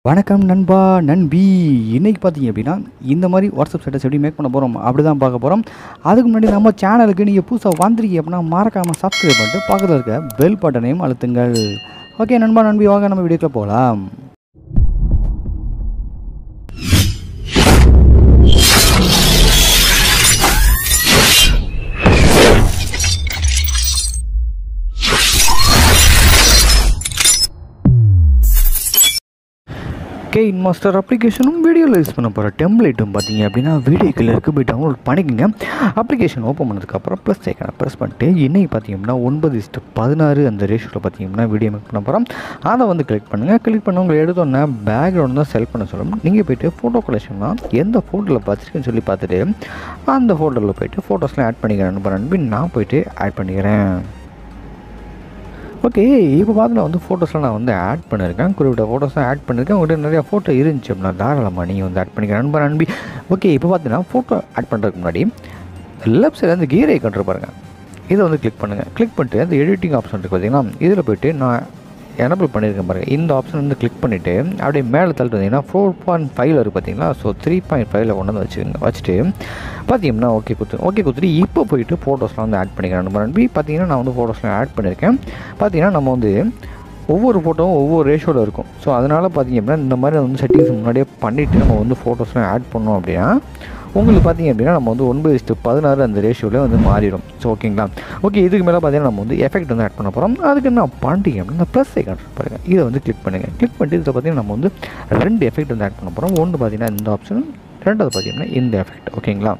வணக்கம் நண்பா நண்பி இன்னைக்கு பார்த்தீங்க அப்படின்னா இந்த மாதிரி வாட்ஸ்அப் ஸ்டேட்டஸ் எப்படி மேக் பண்ண போகிறோம் அப்படி தான் பார்க்க போகிறோம் அதுக்கு முன்னாடி நம்ம சேனலுக்கு நீங்கள் புதுசாக வந்திருக்கீங்க அப்படின்னா மறக்காமல் சப்ஸ்கிரைப் பண்ணிட்டு பக்கத்தில் இருக்க பெல் பட்டனையும் அழுத்துங்கள் ஓகே நண்பா நண்பி வாங்க நம்ம வீடியோக்குள்ள போகலாம் கெயின் மாஸ்டர் அப்ளிகேஷனும் வீடியோவில் யூஸ் பண்ண போகிற டெம்ப்ளேட்டும் பார்த்தீங்க அப்படின்னா வீடியோக்கில் இருக்குது போய் டவுன்லோட் பண்ணிக்கோங்க அப்ளிகேஷன் ஓப்பன் பண்ணதுக்கப்புறம் ப்ளஸ் ஐக்கனை ப்ரெஸ் பண்ணிட்டு இன்னைக்கு பார்த்தீங்கன்னா ஒன்பது இஸ்ட்டு பதினாறு அந்த ரேஷியோவில் பார்த்தீங்கன்னா வீடியோ மேக் பண்ண போகிறோம் அதை வந்து கிளிக் பண்ணுங்கள் கிளிக் பண்ண உங்களுக்கு எடுத்தோன்னே பேக்ரவுண்ட் தான் செலக்ட் பண்ண சொல்லணும் நீங்கள் போயிட்டு ஃபோட்டோ கலெக்ஷன்னா எந்த ஃபோட்டோவில் பார்த்துருக்கேன்னு சொல்லி பார்த்துட்டு அந்த ஃபோட்டோவில் போயிட்டு ஃபோட்டோஸ்லாம் ஆட் பண்ணிக்கிறேன் நண்பர் நண்பி நான் போயிட்டு ஆட் பண்ணிக்கிறேன் ஓகே இப்போ பார்த்து நான் வந்து ஃபோட்டோஸ்லாம் நான் வந்து ஆட் பண்ணியிருக்கேன் குறிப்பிட்ட ஃபோட்டோஸ்லாம் ஆட் பண்ணியிருக்கேன் உங்கள்கிட்ட நிறையா ஃபோட்டோ இருந்துச்சு அப்படின்னா தாராளமாக நீங்கள் வந்து ஆட் பண்ணிக்கிறேன் நண்பர் நண்பி ஓகே இப்போ பார்த்தீங்கன்னா ஃபோட்டோ ஆட் பண்ணுறதுக்கு முன்னாடி லெஃப்ட் சைடில் வந்து கீரை ஐக்கன் பாருங்கள் இதை வந்து கிளிக் பண்ணுங்கள் கிளிக் பண்ணிட்டு அந்த எடிட்டிங் ஆப்ஷன் இருக்குது பார்த்தீங்கன்னா இதில் போயிட்டு நான் எனபிள் பண்ணியிருக்கேன் பாருங்கள் இந்த ஆப்ஷன் வந்து கிளிக் பண்ணிவிட்டு அப்படியே மேலே தள்ளிட்டு வந்தீங்கன்னா ஃபோர் பாயிண்ட் ஃபைவ்ல இருக்குது பார்த்தீங்களா ஸோ த்ரீ பாயிண்ட் ஃபைவ்ல கொண்டு வந்து வச்சுக்கோங்க வச்சுட்டு பார்த்தீங்கன்னா ஓகே கொடுத்து ஓகே கொடுத்துட்டு இப்போ போயிட்டு ஃபோட்டோஸ்லாம் வந்து ஆட் பண்ணிக்கிறேன் நம்ம நம்பி பார்த்தீங்கன்னா நான் வந்து ஃபோட்டோஸ்லாம் ஆட் பண்ணியிருக்கேன் பார்த்தீங்கன்னா நம்ம வந்து ஒவ்வொரு ஃபோட்டோவும் ஒவ்வொரு ரேஷியோவில் இருக்கும் ஸோ அதனால் பார்த்தீங்க அப்படின்னா இந்த மாதிரி வந்து செட்டிங்ஸ் முன்னாடியே பண்ணிவிட்டு நம்ம வந்து ஃபோட்டோஸ்லாம் ஆட் பண்ணோம் அப்படின்னா உங்களுக்கு பார்த்தீங்க அப்படின்னா நம்ம வந்து ஒன்பது இஸ்ட்டு பதினாறு அந்த ரேஷியோவில் வந்து மாறிடும் ஸோ ஓகேங்களா ஓகே இதுக்கு மேலே பார்த்தீங்கன்னா நம்ம வந்து எஃபெக்ட் வந்து ஆட் பண்ண போகிறோம் அதுக்கு என்ன பண்ணிட்டீங்க அப்படின்னா ப்ளஸ் ஐக்கான் பாருங்கள் இதை வந்து கிளிக் பண்ணுங்கள் கிளிக் பண்ணிட்டு இதில் பார்த்தீங்கன்னா நம்ம வந்து ரெண்டு எஃபெக்ட் வந்து ஆட் பண்ண போகிறோம் ஒன்று பார்த்தீங்கன்னா இந்த ஆப்ஷன் ரெண்டாவது பார்த்தீங்கன்னா இந்த எஃபெக்ட் ஓகேங்களா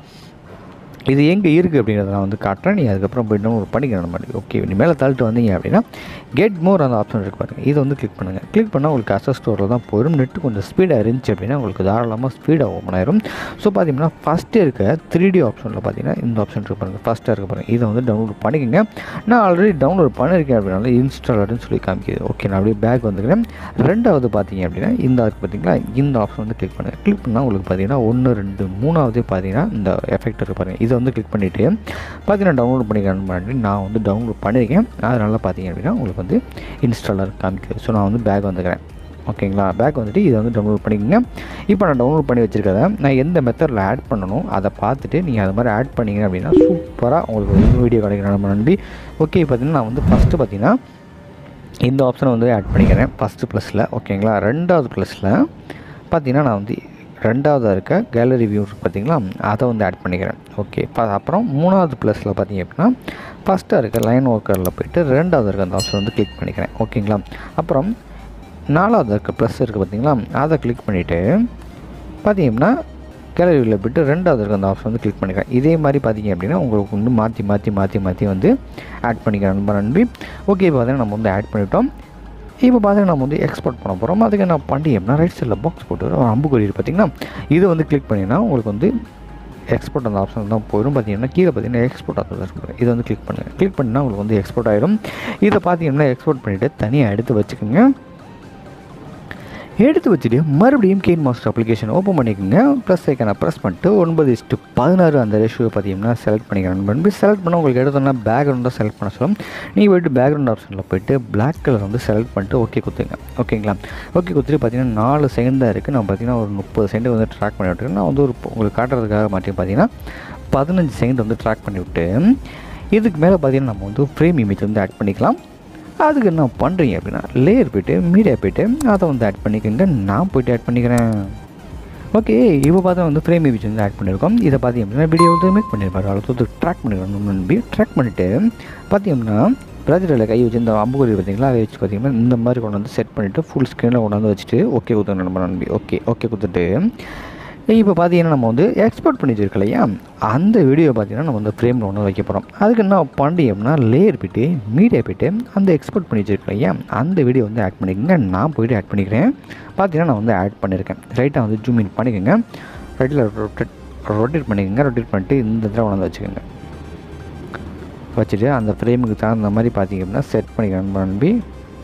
இது எங்கே இருக்குது அப்படிங்கிறத நான் வந்து காட்டுறேன் நீங்கள் அதுக்கப்புறம் போய்ட்டு ஒரு பண்ணிக்கிறேன் நம்ம ஓகே நீ மேலே தள்ளிட்டு வந்தீங்க அப்படின்னா கெட் மோர் அந்த ஆப்ஷன் இருக்கு பாருங்கள் இதை வந்து கிளிக் பண்ணுங்கள் கிளிக் பண்ணால் உங்களுக்கு அசஸ் ஸ்டோரில் தான் போயிடும் நெட்டு கொஞ்சம் ஸ்பீடாக இருந்துச்சு அப்படின்னா உங்களுக்கு தாராளமாக ஸ்பீடாக ஓப்பன் ஆயிரும் ஸோ பார்த்தீங்கன்னா ஃபஸ்ட்டு இருக்க த்ரீ டி ஆப்ஷனில் பார்த்தீங்கன்னா இந்த ஆப்ஷன் இருக்கு பாருங்கள் ஃபஸ்ட்டாக இருக்க பாருங்கள் இதை வந்து டவுன்லோட் பண்ணிக்கோங்க நான் ஆல்ரெடி டவுன்லோட் பண்ணியிருக்கேன் அப்படின்னால இன்ஸ்டாலர்னு சொல்லி காமிக்குது ஓகே நான் அப்படியே பேக் வந்துக்கிறேன் ரெண்டாவது பார்த்தீங்க அப்படின்னா இந்த இருக்குது பார்த்தீங்களா இந்த ஆப்ஷன் வந்து கிளிக் பண்ணுங்கள் கிளிக் பண்ணால் உங்களுக்கு பார்த்தீங்கன்னா ஒன்று ரெண்டு மூணாவது பார்த்தீங்கன்னா இந்த எஃபெக்ட் இருக்கு பாருங்கள் இதை வந்து கிளிக் பண்ணிவிட்டு பார்த்தீங்கன்னா டவுன்லோட் பண்ணிக்கிறேன் பண்ணி நான் வந்து டவுன்லோட் பண்ணியிருக்கேன் அதனால் பார்த்தீங்க அப்படின்னா உங்களுக்கு வந்து இன்ஸ்டாலர் காமிக்குது ஸோ நான் வந்து பேக் வந்துக்கிறேன் ஓகேங்களா பேக் வந்துட்டு இதை வந்து டவுன்லோட் பண்ணிக்கோங்க இப்போ நான் டவுன்லோட் பண்ணி வச்சுருக்கத நான் எந்த மெத்தடில் ஆட் பண்ணணும் அதை பார்த்துட்டு நீங்கள் அது மாதிரி ஆட் பண்ணிங்க அப்படின்னா சூப்பராக உங்களுக்கு வந்து வீடியோ கிடைக்கிற நம்ம நம்பி ஓகே பார்த்தீங்கன்னா நான் வந்து ஃபஸ்ட்டு பார்த்தீங்கன்னா இந்த ஆப்ஷனை வந்து ஆட் பண்ணிக்கிறேன் ஃபஸ்ட்டு ப்ளஸில் ஓகேங்களா ரெண்டாவது ப்ளஸில் பார்த்தீங்கன்னா நான் வந்து ரெண்டாவதாக இருக்க கேலரி வியூ பார்த்தீங்களா அதை வந்து ஆட் பண்ணிக்கிறேன் ஓகே அப்புறம் மூணாவது ப்ளஸில் பார்த்தீங்க அப்படின்னா ஃபஸ்ட்டாக இருக்க லைன் ஒர்க்கரில் போயிட்டு ரெண்டாவது இருக்க அந்த ஆப்ஷன் வந்து கிளிக் பண்ணிக்கிறேன் ஓகேங்களா அப்புறம் நாலாவது இருக்க ப்ளஸ் இருக்குது பார்த்தீங்களா அதை கிளிக் பண்ணிவிட்டு பார்த்தீங்கன்னா கேலரியில் போய்ட்டு ரெண்டாவது இருக்க அந்த ஆப்ஷன் வந்து கிளிக் பண்ணிக்கிறேன் இதே மாதிரி பார்த்தீங்க அப்படின்னா உங்களுக்கு வந்து மாற்றி மாற்றி மாற்றி மாற்றி வந்து ஆட் பண்ணிக்கிறேன் நண்பர் நண்பி ஓகே பார்த்தீங்கன்னா நம்ம வந்து ஆட் பண்ணிட்டோம் இப்போ பார்த்தீங்கன்னா நம்ம வந்து எக்ஸ்போர்ட் பண்ண போகிறோம் அதுக்கு என்ன பண்ணிட்டோம்னா ரைட் சைடில் பாக்ஸ் போட்டு ஒரு அம்புக்குறி பார்த்தீங்கன்னா இதை வந்து கிளிக் பண்ணிங்கன்னா உங்களுக்கு வந்து எக்ஸ்போர்ட் அந்த ஆப்ஷன் தான் போயிடும் பார்த்தீங்கன்னா கீழே பார்த்தீங்கன்னா எக்ஸ்போர்ட் ஆகிறது இருக்குது இதை வந்து கிளிக் பண்ணுங்கள் கிளிக் பண்ணினா உங்களுக்கு வந்து எக்ஸ்போர்ட் ஆகிடும் இதை பார்த்தீங்கன்னா எக்ஸ்போர்ட் பண்ணிவிட்டு தனியாக எடுத்து வச்சுக்கோங்க எடுத்து வச்சுட்டு மறுபடியும் கெயின் மாஸ்டர் அப்ளிகேஷன் ஓப்பன் பண்ணிக்கோங்க ப்ளஸ் ஐக்கனை ப்ரெஸ் பண்ணிட்டு ஒன்பது இஸ்ட்டு பதினாறு அந்த ரேஷியோ பார்த்தீங்கன்னா செலக்ட் பண்ணிக்கிறேன் பண்ணி செலக்ட் பண்ண உங்களுக்கு எடுத்தோன்னா பேக்ரவுண்ட் தான் செலக்ட் பண்ண சொல்லும் நீங்கள் போய்ட்டு பேக்ரவுண்ட் ஆப்ஷனில் போய்ட்டு பிளாக் கலர் வந்து செலக்ட் பண்ணிட்டு ஓகே கொடுத்துங்க ஓகேங்களா ஓகே கொடுத்துட்டு பார்த்தீங்கன்னா நாலு செகண்ட் தான் இருக்குது நான் பார்த்தீங்கன்னா ஒரு முப்பது செகண்ட் வந்து ட்ராக் பண்ணி விட்டுருக்கேன் நான் வந்து ஒரு உங்களுக்கு காட்டுறதுக்காக மாட்டி பார்த்தீங்கன்னா பதினஞ்சு செகண்ட் வந்து ட்ராக் பண்ணி விட்டு இதுக்கு மேலே பார்த்தீங்கன்னா நம்ம வந்து ஃப்ரேம் இமேஜ் வந்து ஆட் பண்ணிக்கலாம் அதுக்கு என்ன பண்ணுறீங்க அப்படின்னா லேயர் போய்ட்டு மீடியா போய்ட்டு அதை வந்து ஆட் பண்ணிக்கோங்க நான் போய்ட்டு ஆட் பண்ணிக்கிறேன் ஓகே இப்போ பார்த்தா வந்து ஃப்ரேம் இமேஜ் வந்து ஆட் பண்ணியிருக்கோம் இதை பார்த்தீங்க அப்படின்னா வீடியோ வந்து மேக் பண்ணியிருப்பாரு அவ்வளோ வந்து ட்ராக் பண்ணிக்கிறோம் நம்பி ட்ராக் பண்ணிவிட்டு பார்த்தீங்கன்னா ப்ராஜெக்டில் கை வச்சு இந்த அம்புக்குறி பார்த்தீங்களா அதை வச்சு பார்த்தீங்கன்னா இந்த மாதிரி கொண்டு வந்து செட் பண்ணிவிட்டு ஃபுல் ஸ்க்ரீனில் கொண்டு வந்து வச்சுட்டு ஓகே கொடுத்துருங்க நம்ம நம்பி ஓகே ஓகே கொடுத்துட்டு இப்போ பார்த்தீங்கன்னா நம்ம வந்து எக்ஸ்போர்ட் பண்ணி வச்சிருக்கோம் இல்லையா அந்த வீடியோ பார்த்தீங்கன்னா நம்ம வந்து ஃப்ரேமில் ஒன்று வைக்க போகிறோம் அதுக்கு என்ன பண்ணிட்டோம்னா லேயர் போய்ட்டு மீடியா போய்ட்டு அந்த எக்ஸ்போர்ட் பண்ணி வச்சிருக்கோம் இல்லையா அந்த வீடியோ வந்து ஆட் பண்ணிக்கோங்க நான் போய்ட்டு ஆட் பண்ணிக்கிறேன் பார்த்தீங்கன்னா நான் வந்து ஆட் பண்ணியிருக்கேன் ரைட்டாக வந்து ஜூம் இன் பண்ணிக்கோங்க ரைட்டில் ரொட்டேட் ரொட்டேட் பண்ணிக்கோங்க ரொட்டேட் பண்ணிட்டு இந்த இதில் கொண்டு வந்து வச்சுக்கோங்க வச்சுட்டு அந்த ஃப்ரேமுக்கு தகுந்த மாதிரி பார்த்தீங்க அப்படின்னா செட் பண்ணிக்கிறேன் நம்பி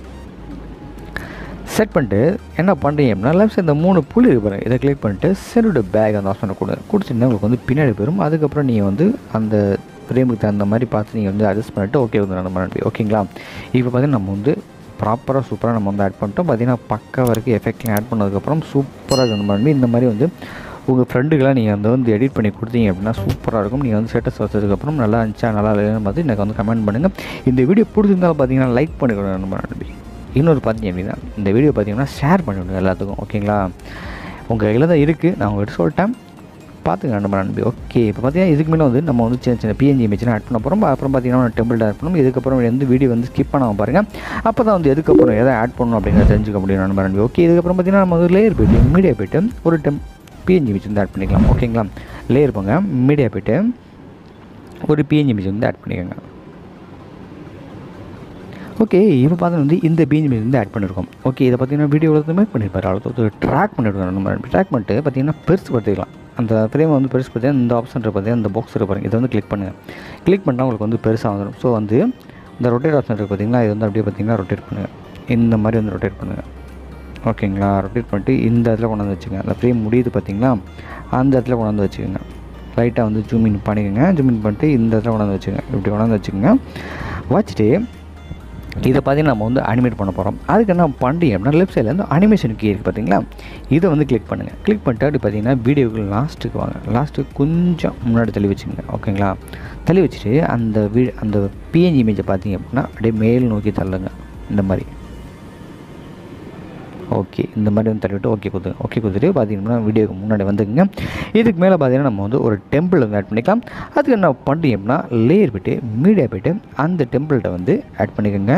செட் பண்ணிட்டு என்ன பண்ணுறீங்க அப்படின்னா லெஃப்ட் சைடு இந்த மூணு புள்ளி இருக்கு பாருங்க இதை கிளிக் பண்ணிட்டு செல்லுடைய பேக் அந்த ஆப்ஷனை கொடுங்க கொடுத்துட்டு உங்களுக்கு வந்து பின்னாடி போயிடும் அதுக்கப்புறம் நீங்கள் வந்து அந்த ஃப்ரேமுக்கு தகுந்த மாதிரி பார்த்து நீங்கள் வந்து அட்ஜஸ்ட் பண்ணிவிட்டு ஓகே வந்து நம்ம ஓகேங்களா இப்போ பார்த்தீங்கன்னா நம்ம வந்து ப்ராப்பராக சூப்பராக நம்ம வந்து ஆட் பண்ணிட்டோம் பார்த்தீங்கன்னா பக்கா வரைக்கும் எஃபெக்ட்லாம் ஆட் பண்ணதுக்கப்புறம் சூப்பராக இந்த மாதிரி இந்த மாதிரி வந்து உங்கள் ஃப்ரெண்டுக்கெலாம் நீங்கள் வந்து வந்து எடிட் பண்ணி கொடுத்தீங்க அப்படின்னா சூப்பராக இருக்கும் நீங்கள் வந்து ஸ்டேட்டஸ் வச்சதுக்கப்புறம் நல்லா இருந்துச்சா நல்லா இல்லைன்னு பார்த்து எனக்கு வந்து கமெண்ட் பண்ணுங்கள் இந்த வீடியோ பிடிச்சிருந்தாலும் பார்த்தீங்கன்னா லைக் பண்ணிக்கணும் நம்ம நம்பி இன்னொரு பார்த்தீங்க அப்படின்னா இந்த வீடியோ பார்த்தீங்கன்னா ஷேர் பண்ணிவிடுங்க எல்லாத்துக்கும் ஓகேங்களா உங்கள் கையில் தான் இருக்குது நான் உங்கள்கிட்ட சொல்லிட்டேன் பார்த்துங்க நம்ம நம்பி ஓகே இப்போ பார்த்தீங்கன்னா இதுக்கு மேலே வந்து நம்ம வந்து சின்ன சின்ன பிஎன்ஜி இமேஜ்லாம் ஆட் பண்ண போகிறோம் அப்புறம் பார்த்தீங்கன்னா டெம்பிள் ஆட் பண்ணணும் இதுக்கப்புறம் வந்து வீடியோ வந்து ஸ்கிப் பண்ணாமல் பாருங்கள் அப்போ தான் வந்து எதுக்கப்புறம் எதை ஆட் பண்ணணும் அப்படிங்கிறத தெரிஞ்சுக்க முடியும் நம்ம நம்பி ஓகே இதுக்கப்புறம் பார்த்தீங்கன்னா நம்ம வந்து லேயர் போய்ட்டு மீடியா போய்ட்டு ஒரு டெம் பிஎன்ஜி இமேஜ் வந்து ஆட் பண்ணிக்கலாம் ஓகேங்களா லேயர் போங்க மீடியா போய்ட்டு ஒரு பிஎன்ஜி இமேஜ் வந்து ஆட் பண்ணிக்கோங்க ஓகே இப்போ பார்த்தா வந்து இந்த பிஎன்ஜி இமேஜ் வந்து ஆட் பண்ணியிருக்கோம் ஓகே இதை பார்த்தீங்கன்னா வீடியோ மேக் பண்ணியிருப்பாரு அவ்வளோ ட்ராக் பண்ணிவிடுவோம் நம்ம ட்ராக் பண்ணிட்டு பார்த்தீங்கன்னா பெருசு படுத்திக்கலாம் அந்த ஃப்ரேமை வந்து பெருசு பார்த்தீங்கன்னா இந்த ஆப்ஷன் இருக்கு பார்த்தீங்கன்னா இந்த பாக்ஸ் இருக்கு பாருங்க இதை வந்து கிளிக் பண்ணுங்கள் கிளிக் பண்ணால் உங்களுக்கு வந்து பெருசாக வந்துடும் ஸோ வந்து இந்த ரொட்டேட் ஆப்ஷன் இருக்குது பார்த்தீங்களா இது வந்து அப்படியே பார்த்தீங்கன்னா ரொட்டேட் பண்ணுங்கள் இந்த மாதிரி வந்து ரொட்டேட் பண்ணுங்கள் ஓகேங்களா ரொட்டேட் பண்ணிட்டு இந்த இடத்துல கொண்டாந்து வச்சுங்க அந்த ஃப்ரேம் முடியுது பார்த்தீங்களா அந்த இடத்துல கொண்டாந்து வச்சுக்கோங்க லைட்டாக வந்து ஜூம் இன் பண்ணிக்கோங்க ஜூம் இன் பண்ணிட்டு இந்த இடத்துல கொண்டாந்து வச்சுங்க இப்படி கொண்டாந்து வச்சுக்கோங்க வச்சுட்டு இதை பார்த்தீங்கன்னா நம்ம வந்து அனிமேட் பண்ண போகிறோம் அதுக்கு என்ன பண்ணுறீங்க அப்படின்னா லெஃப்ட் சைடில் வந்து அனிமேஷன் கீ இருக்குது பார்த்தீங்களா இதை வந்து கிளிக் பண்ணுங்கள் கிளிக் பண்ணிட்டு அப்படி பார்த்தீங்கன்னா வீடியோக்கு லாஸ்ட்டுக்கு வாங்க லாஸ்ட்டுக்கு கொஞ்சம் முன்னாடி தள்ளி வச்சுக்கோங்க ஓகேங்களா தள்ளி வச்சுட்டு அந்த வீ அந்த பிஎன்ஜி இமேஜை பார்த்தீங்க அப்படின்னா அப்படியே மேல் நோக்கி தள்ளுங்க இந்த மாதிரி ஓகே இந்த மாதிரி வந்து தள்ளிவிட்டு ஓகே கொடுத்துங்க ஓகே கொடுத்துட்டு பார்த்தீங்கன்னா வீடியோக்கு முன்னாடி வந்துக்குங்க இதுக்கு மேலே பார்த்தீங்கன்னா நம்ம வந்து ஒரு டெம்பிள் வந்து ஆட் பண்ணிக்கலாம் அதுக்கு என்ன பண்ணுறீங்க அப்படின்னா லேயர் போய்ட்டு மீடியா போய்ட்டு அந்த டெம்பிள்கிட்ட வந்து ஆட் பண்ணிக்கோங்க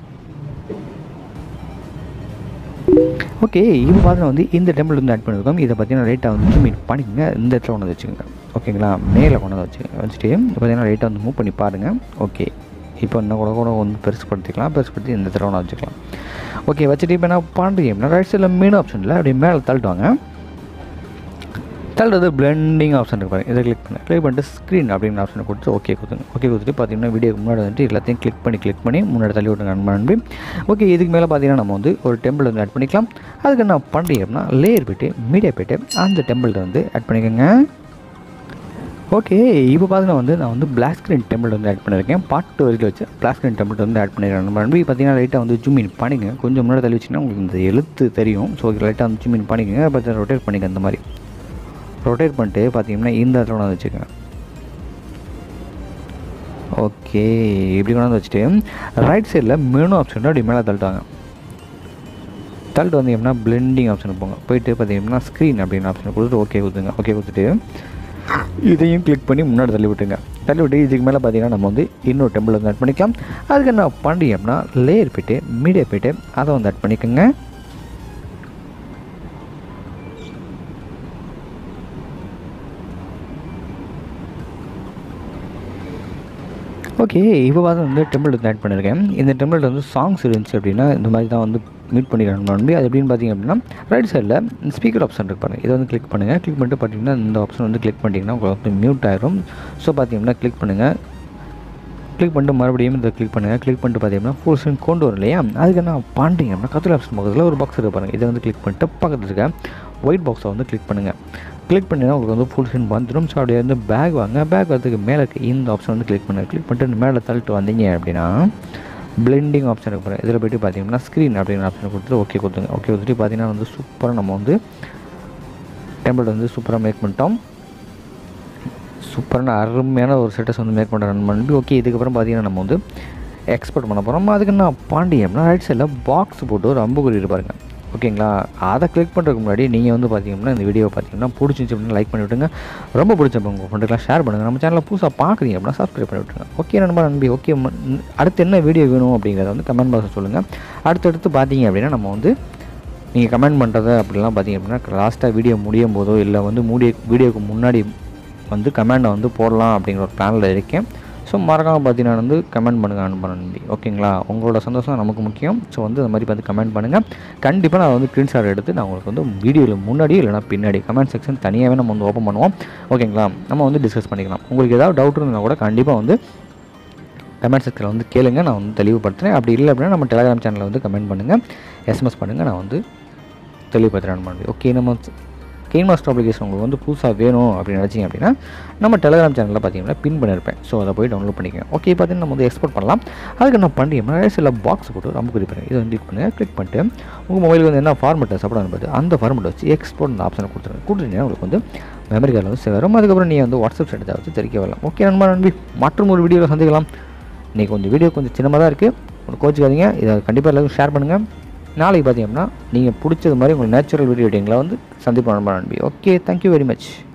ஓகே இப்போ பார்த்தீங்கன்னா வந்து இந்த டெம்பிள் வந்து ஆட் பண்ணியிருக்கோம் இதை பார்த்தீங்கன்னா ரைட்டாக வந்து ஜூம் இன் பண்ணிக்கோங்க இந்த இடத்துல கொண்டு வந்து வச்சுக்கோங்க ஓகேங்களா மேலே கொண்டு வந்து வச்சுக்கோங்க வச்சுட்டு பார்த்தீங்கன்னா ரைட்டாக வந்து மூவ் பண்ணி பாருங்கள் ஓகே இப்போ இன்னும் கூட கூட வந்து பெருசுப்படுத்திக்கலாம் பெருசுப்படுத்தி இந்த இடத்துல ஒன்று வச்சுக்கலாம் ஓகே வச்சுட்டு இப்போ என்ன பண்ணுறீங்க அப்படின்னா ரைட் சைடில் மெயின் ஆப்ஷனில் அப்படியே மேலே தள்ளிட்டுவாங்க தள்ளுறது பிளெண்டிங் ஆப்ஷன் இருக்கு பாருங்க இதை கிளிக் பண்ணி கிளிக் பண்ணிட்டு ஸ்க்ரீன் அப்படிங்கிற ஆப்ஷனை கொடுத்து ஓகே கொடுத்துங்க ஓகே கொடுத்துட்டு பார்த்தீங்கன்னா வீடியோக்கு முன்னாடி வந்துட்டு எல்லாத்தையும் கிளிக் பண்ணி கிளிக் பண்ணி முன்னாடி தள்ளி விட்டுங்க அன்பு ஓகே இதுக்கு மேலே பார்த்தீங்கன்னா நம்ம வந்து ஒரு டெம்பிள் வந்து ஆட் பண்ணிக்கலாம் அதுக்கு என்ன பண்ணுறீங்க அப்படின்னா லேயர் போய்ட்டு மீடியா போய்ட்டு அந்த டெம்பிள்கிட்ட வந்து ஆட் பண்ணிக்கோங்க ஓகே இப்போ பார்த்தீங்கன்னா வந்து நான் வந்து பிளாக் ஸ்க்ரீன் டெம்பிள் வந்து ஆட் பண்ணியிருக்கேன் பாட்டு வரைக்கும் வச்சு பிளாக் ஸ்க்ரீன் டெம்பிள் வந்து ஆட் பண்ணியிருக்கேன் நம்ம நம்பி பார்த்தீங்கன்னா லைட்டாக வந்து ஜூம் இன் பண்ணிங்க கொஞ்சம் முன்னாடி தள்ளி வச்சிங்கன்னா உங்களுக்கு இந்த எழுத்து தெரியும் ஸோ லைட்டாக வந்து ஜூம் இன் பண்ணிக்கோங்க பார்த்து ரொட்டேட் பண்ணிக்க அந்த மாதிரி ரொட்டேட் பண்ணிட்டு பார்த்தீங்கன்னா இந்த இடத்துல கொண்டாந்து வச்சுக்கோங்க ஓகே இப்படி கொண்டாந்து வச்சுட்டு ரைட் சைடில் மெனு ஆப்ஷன் அப்படி மேலே தள்ளிட்டாங்க தள்ளிட்டு வந்தீங்கன்னா பிளெண்டிங் ஆப்ஷனுக்கு போங்க போயிட்டு பார்த்தீங்கன்னா ஸ்க்ரீன் அப்படின்னு ஆப்ஷன் கொடுத்துட்டு ஓகே கொடுத்துங்க ஓகே கொடுத்துட்டு இதையும் கிளிக் பண்ணி முன்னாடி தள்ளி விட்டுங்க தள்ளி விட்டு இதுக்கு மேலே பார்த்தீங்கன்னா நம்ம வந்து இன்னொரு டெம்பிள் வந்து ஆட் பண்ணிக்கலாம் அதுக்கு என்ன பண்ணுறீங்க அப்படின்னா லேயர் போய்ட்டு மீடியா போய்ட்டு அதை வந்து ஆட் பண்ணிக்கோங்க ஓகே இப்போ பார்த்து வந்து டெம்பிள் வந்து ஆட் பண்ணியிருக்கேன் இந்த டெம்பிள் வந்து சாங்ஸ் இருந்துச்சு அப்படின்னா இந்த மாதிரி தான் வந்து மீட் பண்ணிக்கிறேன் நம்பி அது எப்படின்னு பார்த்தீங்க அப்படின்னா ரைட் சைடில் ஸ்பீக்கர் ஆப்ஷன் இருக்கு பாருங்கள் இதை வந்து கிளிக் பண்ணுங்கள் கிளிக் பண்ணிட்டு பார்த்தீங்கன்னா இந்த ஆப்ஷன் வந்து கிளிக் பண்ணிட்டீங்கன்னா உங்களுக்கு வந்து மியூட் ஆயிரும் ஸோ பார்த்தீங்கன்னா கிளிக் பண்ணுங்கள் கிளிக் பண்ணிட்டு மறுபடியும் இதை கிளிக் பண்ணுங்கள் கிளிக் பண்ணிட்டு பார்த்தீங்கன்னா ஃபுல் ஸ்க்ரீன் கொண்டு வரும் இல்லையா அதுக்கு என்ன பண்ணுறீங்க அப்படின்னா கத்தில் ஆப்ஷன் பக்கத்தில் ஒரு பாக்ஸ் இருக்கு பாருங்கள் இதை வந்து கிளிக் பண்ணிட்டு பக்கத்தில் இருக்க ஒயிட் பாக்ஸை வந்து கிளிக் பண்ணுங்கள் கிளிக் பண்ணிங்கன்னா உங்களுக்கு வந்து ஃபுல் ஸ்க்ரீன் வந்துடும் ஸோ அப்படியே வந்து பேக் வாங்க பேக் வரதுக்கு மேலே இருக்க இந்த ஆப்ஷன் வந்து கிளிக் பண்ணுங்கள் கிளிக் பண்ணிட்டு மேலே தள்ளிட்டு வந்தீங்க அப்படின்னா பிளெண்டிங் ஆப்ஷன் இருக்கு பாருங்கள் இதில் போய்ட்டு பார்த்தீங்கன்னா ஸ்க்ரீன் அப்படிங்கிற ஆப்ஷன் கொடுத்துட்டு ஓகே கொடுத்துங்க ஓகே கொடுத்துட்டு பார்த்தீங்கன்னா வந்து சூப்பராக நம்ம வந்து டெம்பிள் வந்து சூப்பராக மேக் பண்ணிட்டோம் சூப்பரான அருமையான ஒரு செட்டஸ் வந்து மேக் பண்ணுற ரன் பண்ணி ஓகே இதுக்கப்புறம் பார்த்தீங்கன்னா நம்ம வந்து எக்ஸ்போர்ட் பண்ண போகிறோம் அதுக்கு நான் பாண்டியம்னா ரைட் சைடில் பாக்ஸ் போட்டு ஒரு அம்புக்குறி இருப்பாருங்க ஓகேங்களா அதை கிளிக் பண்ணுறதுக்கு முன்னாடி நீங்கள் வந்து பார்த்தீங்கன்னா இந்த வீடியோ பார்த்தீங்கன்னா பிடிச்சிச்சு அப்படின்னா லைக் பண்ணி விட்டுங்க ரொம்ப பிடிச்சப்ப உங்கள் ஃப்ரெண்டுக்கெலாம் ஷேர் பண்ணுங்கள் நம்ம சேனலில் புதுசாக பார்க்குறீங்க அப்படின்னா சப்ஸ்கிரைப் பண்ணி விட்டுருங்க ஓகே நண்பா நம்பி ஓகே அடுத்து என்ன வீடியோ வேணும் அப்படிங்கிறத வந்து கமெண்ட் பாக்ஸில் சொல்லுங்கள் அடுத்தடுத்து பார்த்தீங்க அப்படின்னா நம்ம வந்து நீங்கள் கமெண்ட் பண்ணுறத அப்படிலாம் பார்த்தீங்க அப்படின்னா லாஸ்ட்டாக வீடியோ முடியும் போதோ இல்லை வந்து மூடிய வீடியோக்கு முன்னாடி வந்து கமெண்டை வந்து போடலாம் அப்படிங்கிற ஒரு பிளானில் இருக்கேன் ஸோ மறக்காமல் பார்த்தீங்கன்னா வந்து கமெண்ட் பண்ணுங்கள் அனுப்ப நம்பி ஓகேங்களா உங்களோட சந்தோஷம் நமக்கு முக்கியம் ஸோ வந்து இந்த மாதிரி பார்த்து கமெண்ட் பண்ணுங்கள் கண்டிப்பாக நான் வந்து ஸ்க்ரீன்ஷாட் எடுத்து நான் உங்களுக்கு வந்து வீடியோவில் முன்னாடி இல்லைனா பின்னாடி கமெண்ட் செக்ஷன் தனியாகவே நம்ம வந்து ஓப்பன் பண்ணுவோம் ஓகேங்களா நம்ம வந்து டிஸ்கஸ் பண்ணிக்கலாம் உங்களுக்கு ஏதாவது டவுட் இருந்தால் கூட கண்டிப்பாக வந்து கமெண்ட் செக்ஷனில் வந்து கேளுங்க நான் வந்து தெளிவுபடுத்துகிறேன் அப்படி இல்லை அப்படின்னா நம்ம டெலிகிராம் சேனலில் வந்து கமெண்ட் பண்ணுங்கள் எஸ்எம்எஸ் பண்ணுங்கள் நான் வந்து தெளிவுபடுத்துகிறேன் பண்ணி ஓகே நம்ம கெயின் மாஸ்டர் அப்ளிகேஷன் உங்களுக்கு வந்து புதுசாக வேணும் அப்படின்னு நினச்சிங்க அப்படின்னா நம்ம டெலிகிராம் சேனலில் பார்த்தீங்கன்னா பின் பண்ணியிருப்பேன் ஸோ அதை போய் டவுன்லோட் பண்ணிக்கோங்க ஓகே பார்த்தீங்கன்னா நம்ம வந்து எக்ஸ்போர்ட் பண்ணலாம் அதுக்கு என்ன பண்ணுறீங்க சில பாக்ஸ் போட்டு ரொம்ப குறி பண்ணுங்க இதை வந்து கிளிக் பண்ணுங்கள் கிளிக் பண்ணிட்டு உங்கள் மொபைலுக்கு வந்து என்ன ஃபார்மெட்டை சப்போர்ட் அனுப்புது அந்த ஃபார்மெட்டை வச்சு எக்ஸ்போர்ட் அந்த ஆப்ஷனை கொடுத்துருங்க கொடுத்துட்டீங்கன்னா உங்களுக்கு வந்து மெமரி கார்டில் வந்து சேவ் வரும் அதுக்கப்புறம் நீங்கள் வந்து வாட்ஸ்அப் ஸ்டேட்டஸை வச்சு தெரிவிக்க வரலாம் ஓகே நண்பா நம்பி மற்றும் ஒரு வீடியோவில் சந்திக்கலாம் இன்றைக்கி கொஞ்சம் வீடியோ கொஞ்சம் சின்னமாக தான் இருக்குது உங்களுக்கு கோச்சிக்காதீங்க இதை கண்டிப்பாக எல்லாருக்கும் ஷேர் பண்ணுங்கள் நாளைக்கு பார்த்தீங்கன்னா நீங்கள் பிடிச்சது மாதிரி உங்களுக்கு நேச்சுரல் வீடியோ எடிட்டிங்கில் வந்து சந்திப்போம் நண்பா நம்பி ஓகே தேங்க்யூ வெரி மச்